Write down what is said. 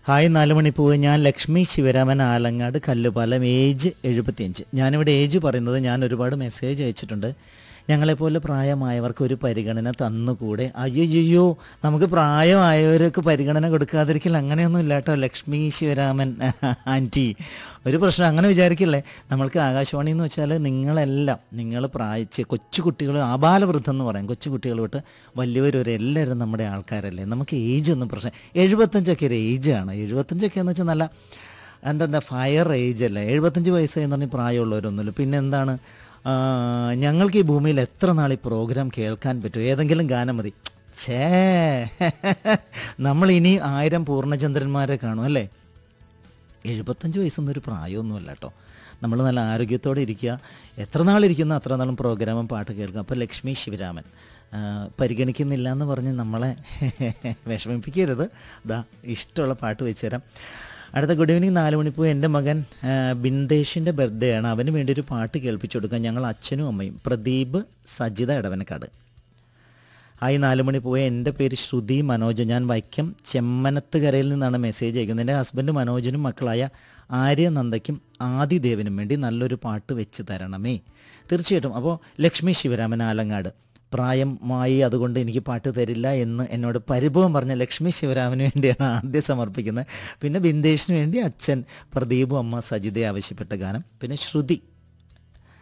hi നാല് മണിപ്പൂവ് ഞാൻ ലക്ഷ്മി ശിവരാമൻ ആലങ്ങാട് കല്ലുപാലം ഏജ് എഴുപത്തിയഞ്ച് ഞാനിവിടെ ഏജ് പറയുന്നത് ഞാൻ ഒരുപാട് മെസ്സേജ് അയച്ചിട്ടുണ്ട് ഞങ്ങളെപ്പോലെ പ്രായമായവർക്ക് ഒരു പരിഗണന തന്നുകൂടെ അയ്യോ നമുക്ക് പ്രായമായവർക്ക് പരിഗണന കൊടുക്കാതിരിക്കില്ല അങ്ങനെയൊന്നും ഇല്ല കേട്ടോ ലക്ഷ്മി ശിവരാമൻ ആൻറ്റി ഒരു പ്രശ്നം അങ്ങനെ വിചാരിക്കില്ലേ നമ്മൾക്ക് ആകാശവാണി എന്ന് വെച്ചാൽ നിങ്ങളെല്ലാം നിങ്ങൾ പ്രായച്ച് കൊച്ചു കുട്ടികൾ ആബാലവൃദ്ധം എന്ന് പറയും കൊച്ചു കുട്ടികൾ തൊട്ട് വലിയവരൊരു എല്ലാവരും നമ്മുടെ ആൾക്കാരല്ലേ നമുക്ക് ഏജ് ഒന്നും പ്രശ്നം എഴുപത്തഞ്ചൊക്കെ ഒരു ഏജാണ് എഴുപത്തഞ്ചൊക്കെ എന്ന് വെച്ചാൽ നല്ല എന്താ ഫയർ ഏജ് അല്ലേ എഴുപത്തഞ്ച് വയസ്സ് എന്ന് പറഞ്ഞാൽ പ്രായമുള്ളവരൊന്നുമില്ല പിന്നെ എന്താണ് ആ, ഞങ്ങൾക്ക് ഈ ഭൂമിയിൽ എത്ര നാൾ ഈ പ്രോഗ്രാം കേൾക്കാൻ പറ്റും ഏതെങ്കിലും ഗാനം മതി ഛേ നമ്മൾ ഇനി ആയിരം പൂർണ്ണചന്ദ്രന്മാരെ കാണും അല്ലേ എഴുപത്തഞ്ച് വയസ്സൊന്നും ഒരു പ്രായമൊന്നുമല്ല കേട്ടോ നമ്മൾ നല്ല ആരോഗ്യത്തോടെ ഇരിക്കുക എത്ര നാളിരിക്കുന്ന അത്ര നാളും പ്രോഗ്രാമും പാട്ട് കേൾക്കുക അപ്പോൾ ലക്ഷ്മി ശിവരാമൻ ആ, പരിഗണിക്കുന്നില്ല എന്ന് പറഞ്ഞ് നമ്മളെ വിഷമിപ്പിക്കരുത് ദാ ഇഷ്ടമുള്ള പാട്ട് വെച്ച് തരാം അടുത്ത ഗുഡ് ഈവനിങ് നാല് മണിപ്പൂ എൻ്റെ മകൻ ആ, ബിന്ദേഷിൻ്റെ ബർത്ത്ഡേ ആണ് അവന് വേണ്ടി ഒരു പാട്ട് കേൾപ്പിച്ചു കൊടുക്കാൻ ഞങ്ങൾ അച്ഛനും അമ്മയും പ്രദീപ് സജിത ഇടവനക്കാട് ഹായ് നാല് മണി പോയ എൻ്റെ പേര് ശ്രുതി മനോജ് ഞാൻ വൈക്കം ചെമ്മനത്തുകരയിൽ നിന്നാണ് മെസ്സേജ് അയക്കുന്നത് എൻ്റെ ഹസ്ബൻഡ് മനോജിനും മക്കളായ ആര്യനന്ദയ്ക്കും ആദിദേവനും വേണ്ടി നല്ലൊരു പാട്ട് വെച്ച് തരണമേ തീർച്ചയായിട്ടും അപ്പോൾ ലക്ഷ്മി ശിവരാമൻ ആലങ്ങാട് പ്രായമായി അതുകൊണ്ട് എനിക്ക് പാട്ട് തരില്ല എന്ന് എന്നോട് പരിഭവം പറഞ്ഞ ലക്ഷ്മി ശിവരാമന് വേണ്ടിയാണ് ആദ്യം സമർപ്പിക്കുന്നത് പിന്നെ ബിന്ദേഷിന് വേണ്ടി അച്ഛൻ പ്രദീപും അമ്മ സജിതയെ ആവശ്യപ്പെട്ട ഗാനം പിന്നെ ശ്രുതി